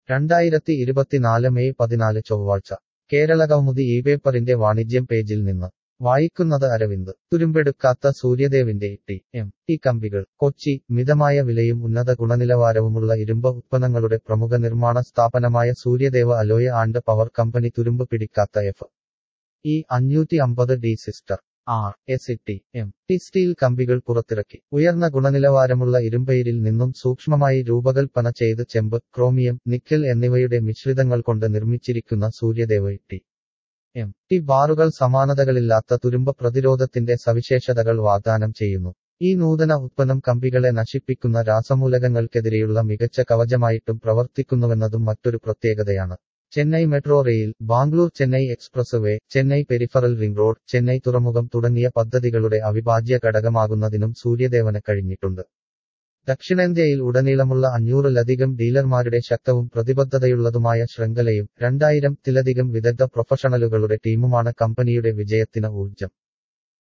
രണ്ടായിരത്തി ഇരുപത്തിനാല് മെയ് പതിനാല് ചൊവ്വാഴ്ച കേരള കൗമുദി ഈ പേപ്പറിന്റെ വാണിജ്യം പേജിൽ നിന്ന് വായിക്കുന്നത് അരവിന്ദ് തുരുമ്പെടുക്കാത്ത സൂര്യദേവിന്റെ ടി എം ടി കമ്പികൾ കൊച്ചി മിതമായ വിലയും ഉന്നത ഗുണനിലവാരവുമുള്ള ഇരുമ്പ് ഉത്പന്നങ്ങളുടെ പ്രമുഖ നിർമ്മാണ സ്ഥാപനമായ Suryadev alloy and power company തുരുമ്പ് പിടിക്കാത്ത എഫ് ഈ അഞ്ഞൂറ്റി അമ്പത് ഡി സിസ്റ്റർ R S T M T steel കമ്പികൾ പുറത്തിറക്കി ഉയർന്ന ഗുണനിലവാരമുള്ള ഇരുമ്പയിരിൽ നിന്നും സൂക്ഷ്മമായി രൂപകൽപ്പന ചെയ്ത് ചെമ്പ് ക്രോമിയം നിക്കൽ എന്നിവയുടെ മിശ്രിതങ്ങൾ കൊണ്ട് നിർമ്മിച്ചിരിക്കുന്ന സൂര്യദേവ ടി എം ടി ബാറുകൾ സമാനതകളില്ലാത്ത തുരുമ്പ് പ്രതിരോധത്തിന്റെ സവിശേഷതകൾ വാഗ്ദാനം ചെയ്യുന്നു ഈ നൂതന ഉത്പന്നം കമ്പികളെ നശിപ്പിക്കുന്ന രാസമൂലകങ്ങൾക്കെതിരെയുള്ള മികച്ച കവചമായിട്ടും പ്രവർത്തിക്കുന്നുവെന്നതും മറ്റൊരു പ്രത്യേകതയാണ് Chennai metro rail Bangalore Chennai expressway Chennai peripheral ring road Chennai തുറമുഖം തുടങ്ങിയ പദ്ധതികളുടെ അവിഭാജ്യ ഘടകമാകുന്നതിനും സൂര്യദേവന് കഴിഞ്ഞിട്ടുണ്ട് ദക്ഷിണേന്ത്യയിൽ ഉടനീളമുള്ള അഞ്ഞൂറിലധികം ഡീലർമാരുടെ ശക്തവും പ്രതിബദ്ധതയുള്ളതുമായ ശൃംഖലയും രണ്ടായിരം ത്തിലധികം വിദഗ്ധ പ്രൊഫഷണലുകളുടെ ടീമുമാണ് കമ്പനിയുടെ വിജയത്തിന് ഊർജം